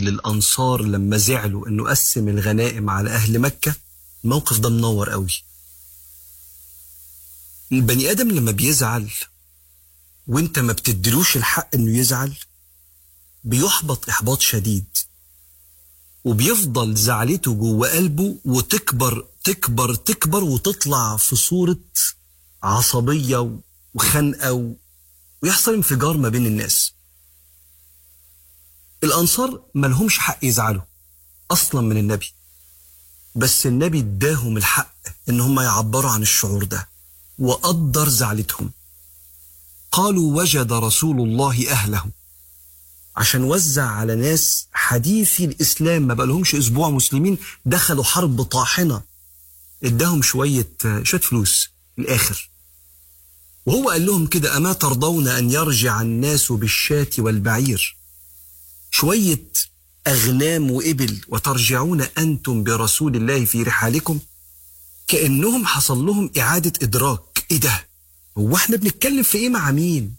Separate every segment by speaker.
Speaker 1: للأنصار لما زعلوا إنه قسم الغنائم على أهل مكة الموقف ده منور قوي البني آدم لما بيزعل وانت ما بتديلوش الحق انه يزعل بيحبط احباط شديد وبيفضل زعلته جوه قلبه وتكبر تكبر تكبر وتطلع في صورة عصبية وخنقة و... ويحصل انفجار ما بين الناس الأنصار ملهمش حق يزعلوا أصلا من النبي بس النبي اداهم الحق ان هم يعبروا عن الشعور ده وقدر زعلتهم قالوا وجد رسول الله أهله عشان وزع على ناس حديثي الإسلام ما بقالهمش أسبوع مسلمين دخلوا حرب طاحنة اداهم شوية شوية فلوس الآخر وهو قال لهم كده أما ترضون أن يرجع الناس بالشاة والبعير شوية أغنام وإبل وترجعون أنتم برسول الله في رحالكم كأنهم حصل لهم إعادة إدراك إيه ده هو احنا بنتكلم في إيه مع مين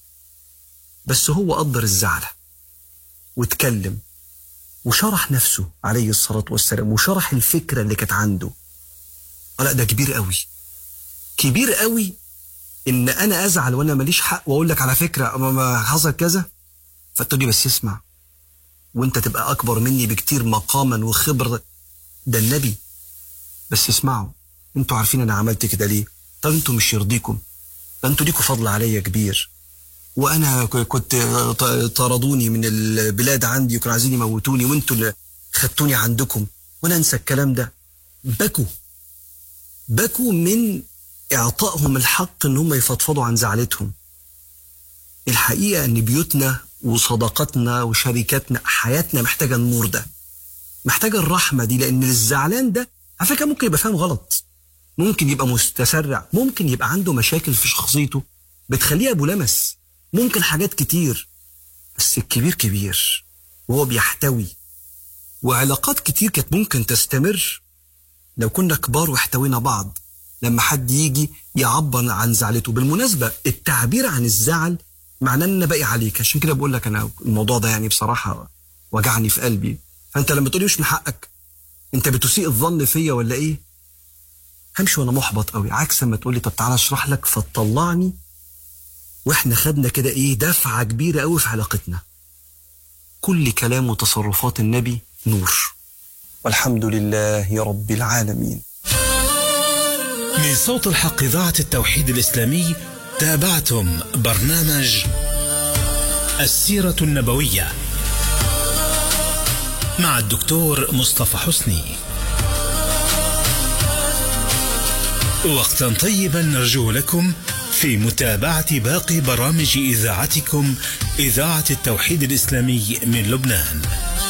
Speaker 1: بس هو قدر الزعلة واتكلم وشرح نفسه عليه الصلاة والسلام وشرح الفكرة اللي كانت عنده آه لا ده كبير قوي كبير قوي ان انا ازعل وانا ماليش حق واقول لك على فكره ما- ما حصل كذا فتقول لي بس اسمع وانت تبقى اكبر مني بكتير مقاما وخبره ده النبي بس اسمعوا انتوا عارفين انا عملت كده ليه طب انتوا مش يرضيكم ده انتوا ليكوا فضل عليا كبير وانا ك- كنت ط- طردوني من البلاد عندي وكانوا عايزين يموتوني وانتوا اللي خدتوني عندكم وانا انسى الكلام ده بكوا بكوا من اعطائهم الحق ان هم يفضفضوا عن زعلتهم الحقيقه ان بيوتنا وصداقتنا وشركاتنا حياتنا محتاجه النور ده محتاجه الرحمه دي لان الزعلان ده على فكره ممكن يبقى فاهم غلط ممكن يبقى متسرع ممكن يبقى عنده مشاكل في شخصيته بتخليه ابو لمس ممكن حاجات كتير بس الكبير كبير وهو بيحتوي وعلاقات كتير كانت ممكن تستمر لو كنا كبار واحتوينا بعض لما حد يجي يعبر عن زعلته بالمناسبة التعبير عن الزعل معناه ان انا باقي عليك عشان كده بقول لك انا الموضوع ده يعني بصراحة وجعني في قلبي فانت لما تقولي مش من حقك انت بتسيء الظن فيا ولا ايه همشي وانا محبط قوي عكس ما تقولي طب تعالى اشرح لك فتطلعني واحنا خدنا كده ايه دفعة كبيرة قوي في علاقتنا كل كلام وتصرفات النبي نور والحمد لله رب العالمين
Speaker 2: من صوت الحق إذاعة التوحيد الإسلامي تابعتم برنامج السيرة النبوية مع الدكتور مصطفى حسني وقتا طيبا نرجو لكم في متابعة باقي برامج إذاعتكم إذاعة التوحيد الإسلامي من لبنان